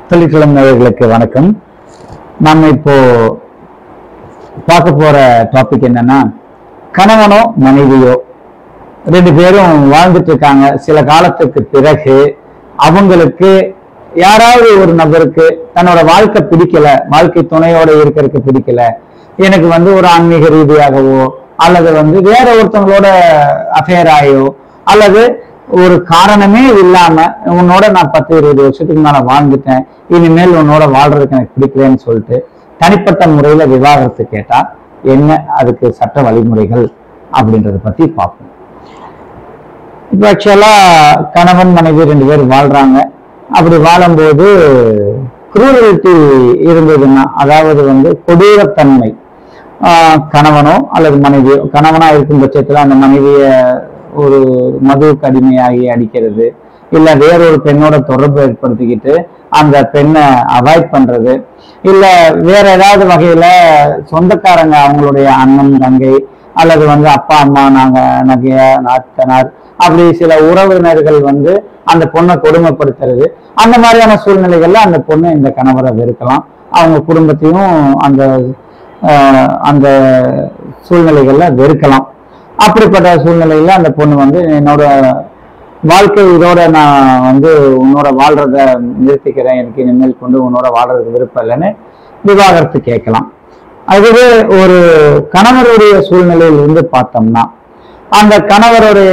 தொழிற்சலம் நேயர்களுக்கு வணக்கம் நம்ம இப்போ பார்க்க போற டாபிக் என்னன்னா கணவனோ மனைவியோ ரெண்டு பேரும் வாழ்ந்துட்டு இருக்காங்க சில காலத்துக்கு பிறகு அவங்களுக்கு யாராவது ஒரு நபருக்கு தன்னோட வாழ்க்கை பிடிக்கல வாழ்க்கை துணையோட இருக்கிறதுக்கு பிடிக்கல எனக்கு வந்து ஒரு ஆன்மீக ரீதியாகவோ அல்லது வந்து வேற ஒருத்தவங்களோட அஃபேர் ஆயோ அல்லது ஒரு காரணமே இல்லாம உன்னோட நான் பத்து இருபது வருஷத்துக்கு மேல வாழ்ந்துட்டேன் இனிமேல் உன்னோட வாழ்றதுக்கு எனக்கு பிடிக்கலன்னு சொல்லிட்டு தனிப்பட்ட முறையில விவாகரத்து கேட்டா என்ன அதுக்கு சட்ட வழிமுறைகள் அப்படின்றத பத்தி பார்ப்போம் இப்போ ஆக்சுவலா கணவன் மனைவி ரெண்டு பேர் வாழ்றாங்க அப்படி வாழும்போது குரூரலிட்டி இருந்ததுன்னா அதாவது வந்து கொடூரத்தன்மை ஆஹ் கணவனோ அல்லது மனைவியோ கணவனா இருக்கும் பட்சத்துல அந்த மனைவிய ஒரு மதுவுக்கு அடிமையாகி அடிக்கிறது இல்ல வேறொரு பெண்ணோட தொடர்பு ஏற்படுத்திக்கிட்டு அந்த பெண்ணை அவாய்ட் பண்றது இல்ல வேற ஏதாவது வகையில சொந்தக்காரங்க அவங்களுடைய அண்ணன் தங்கை அல்லது வந்து அப்பா அம்மா நாங்க நகைய நாத்தனார் அப்படி சில உறவினர்கள் வந்து அந்த பொண்ணை கொடுமைப்படுத்துறது அந்த மாதிரியான சூழ்நிலைகள்ல அந்த பொண்ணு இந்த கணவரை வெறுக்கலாம் அவங்க குடும்பத்தையும் அந்த ஆஹ், அந்த சூழ்நிலைகள்ல வெறுக்கலாம் அப்படிப்பட்ட சூழ்நிலையில அந்த பொண்ணு வந்து என்னோட வாழ்க்கை இதோட நான் வந்து உன்னோட வாழ்றத நிறுத்திக்கிறேன் எனக்கு இனிமேல் கொண்டு உன்னோட வாழ்றதுக்கு விருப்பம் இல்லைன்னு விவாகரத்து கேட்கலாம் அதுவே ஒரு கணவருடைய சூழ்நிலையில் இருந்து பார்த்தோம்னா அந்த கணவருடைய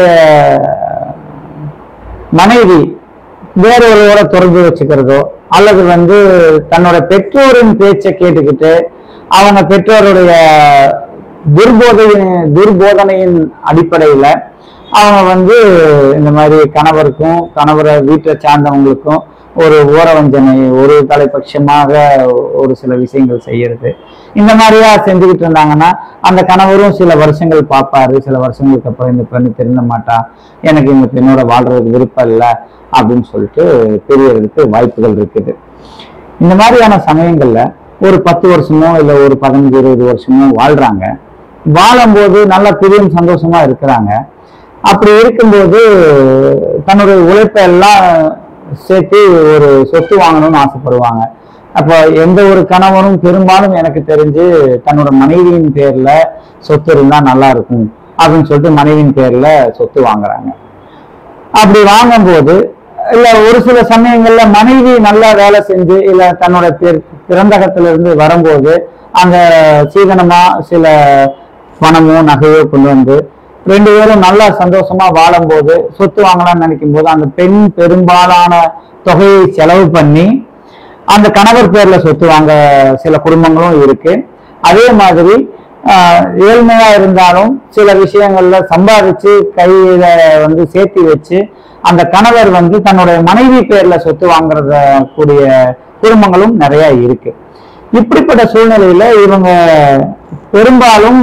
மனைவி வேறொருவரோட தொடர்பு வச்சுக்கிறதோ அல்லது வந்து தன்னோட பெற்றோரின் பேச்சை கேட்டுக்கிட்டு அவங்க பெற்றோருடைய துர்போதையின் துர்போதனையின் அடிப்படையில அவங்க வந்து இந்த மாதிரி கணவருக்கும் கணவரை வீட்டை சார்ந்தவங்களுக்கும் ஒரு ஓரவஞ்சனை ஒரு தலைபட்சமாக ஒரு சில விஷயங்கள் செய்யறது இந்த மாதிரியா செஞ்சுக்கிட்டு இருந்தாங்கன்னா அந்த கணவரும் சில வருஷங்கள் பார்ப்பாரு சில வருஷங்களுக்கு அப்புறம் இந்த பெண்ணு திருந்த மாட்டா எனக்கு இந்த பெண்ணோட வாழ்றதுக்கு விருப்பம் இல்லை அப்படின்னு சொல்லிட்டு தெரியறதுக்கு வாய்ப்புகள் இருக்குது இந்த மாதிரியான சமயங்கள்ல ஒரு பத்து வருஷமோ இல்லை ஒரு பதினஞ்சு இருபது வருஷமோ வாழ்றாங்க வாழும்போது நல்ல பிரியம் சந்தோஷமா இருக்கிறாங்க அப்படி இருக்கும்போது தன்னுடைய உழைப்பை எல்லாம் சேர்த்து ஒரு சொத்து வாங்கணும்னு ஆசைப்படுவாங்க அப்போ எந்த ஒரு கணவனும் பெரும்பாலும் எனக்கு தெரிஞ்சு தன்னோட மனைவியின் பேர்ல சொத்து இருந்தா நல்லா இருக்கும் அப்படின்னு சொல்லிட்டு மனைவியின் பேர்ல சொத்து வாங்குறாங்க அப்படி வாங்கும்போது இல்ல ஒரு சில சமயங்கள்ல மனைவி நல்லா வேலை செஞ்சு இல்ல தன்னோட பிற- பிறந்தகத்துல இருந்து வரும்போது அந்த சீதனமா சில பணமோ நகையோ கொண்டு வந்து ரெண்டு பேரும் நல்லா சந்தோஷமா வாழும்போது சொத்து வாங்கலாம்னு நினைக்கும் போது அந்த பெண் பெரும்பாலான தொகையை செலவு பண்ணி அந்த கணவர் பேர்ல சொத்து வாங்க சில குடும்பங்களும் இருக்கு அதே மாதிரி ஆஹ், ஏழ்மையா இருந்தாலும் சில விஷயங்கள்ல சம்பாதிச்சு கையில வந்து சேர்த்து வச்சு அந்த கணவர் வந்து தன்னுடைய மனைவி பேர்ல சொத்து வாங்குறத கூடிய குடும்பங்களும் நிறைய இருக்கு இப்படிப்பட்ட சூழ்நிலையில இவங்க பெரும்பாலும்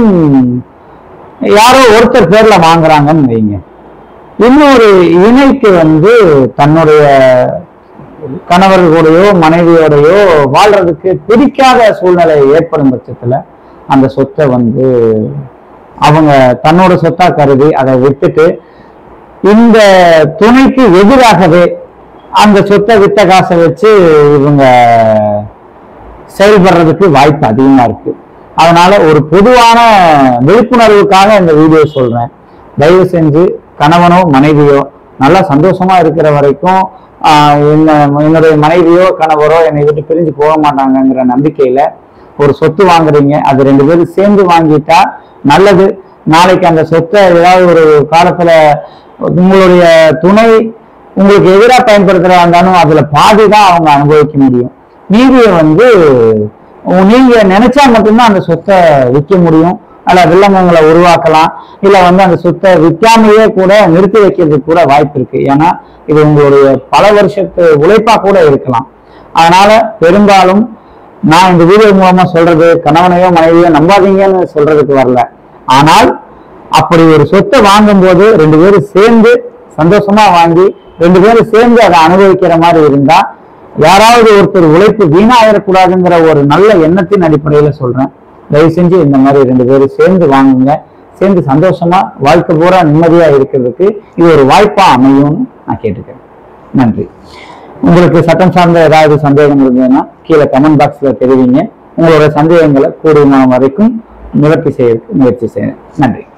யாரோ ஒருத்தர் பேர்ல வாங்குறாங்கன்னு வைங்க இன்னொரு இணைக்கு வந்து தன்னுடைய கணவர்களோடையோ மனைவியோடையோ வாழ்றதுக்கு பிடிக்காத சூழ்நிலை ஏற்படும் பட்சத்துல அந்த சொத்தை வந்து அவங்க தன்னோட சொத்தா கருதி அதை விட்டுட்டு இந்த துணைக்கு எதிராகவே அந்த சொத்தை வித்த காசை வச்சு இவங்க செயல்படுறதுக்கு வாய்ப்பு அதிகமா இருக்கு அதனால ஒரு பொதுவான விழிப்புணர்வுக்காக இந்த வீடியோ சொல்றேன் தயவு செஞ்சு கணவனோ மனைவியோ நல்லா சந்தோஷமா இருக்கிற வரைக்கும் ஆஹ் என்ன என்னுடைய மனைவியோ கணவரோ என்னை விட்டு பிரிஞ்சு போக மாட்டாங்கங்கிற நம்பிக்கையில ஒரு சொத்து வாங்குறீங்க அது ரெண்டு பேரும் சேர்ந்து வாங்கிட்டா நல்லது நாளைக்கு அந்த சொத்தை ஏதாவது ஒரு காலத்துல உங்களுடைய துணை உங்களுக்கு எதிராக பயன்படுத்துறதா இருந்தாலும் அதுல பாதி தான் அவங்க அனுபவிக்க முடியும் மீதியை வந்து உ- நீங்க நினைச்சா மட்டும்தான் அந்த சொத்தை விற்க முடியும் அல்ல வில்லங்கங்களை உருவாக்கலாம் இல்ல வந்து அந்த சொத்தை விற்காமையே கூட நிறுத்தி வைக்கிறதுக்கு கூட வாய்ப்பு இருக்கு ஏன்னா இது உங்களுடைய பல வருஷத்து உழைப்பா கூட இருக்கலாம் அதனால பெரும்பாலும் நான் இந்த வீடியோ மூலமா சொல்றது கணவனையோ மனைவியோ நம்பாதீங்கன்னு சொல்றதுக்கு வரல ஆனால் அப்படி ஒரு சொத்தை வாங்கும்போது ரெண்டு பேரும் சேர்ந்து சந்தோஷமா வாங்கி ரெண்டு பேரும் சேர்ந்து அதை அனுபவிக்கிற மாதிரி இருந்தா யாராவது ஒருத்தர் உழைப்பு வீணாயிடக்கூடாதுங்கிற ஒரு நல்ல எண்ணத்தின் அடிப்படையில சொல்றேன் தயவு செஞ்சு இந்த மாதிரி ரெண்டு பேரும் சேர்ந்து வாங்குங்க சேர்ந்து சந்தோஷமா வாழ்க்கை பூரா நிம்மதியா இருக்கிறதுக்கு இது ஒரு வாய்ப்பா அமையும்னு நான் கேட்டுக்கிறேன் நன்றி உங்களுக்கு சட்டம் சார்ந்த ஏதாவது சந்தேகம் இருந்ததுன்னா கீழே கமெண்ட் பாக்ஸ்ல தெரிவிங்க உங்களோட சந்தேகங்களை கூடுமான வரைக்கும் நிவர்த்தி செய்ய முயற்சி செய்ய நன்றி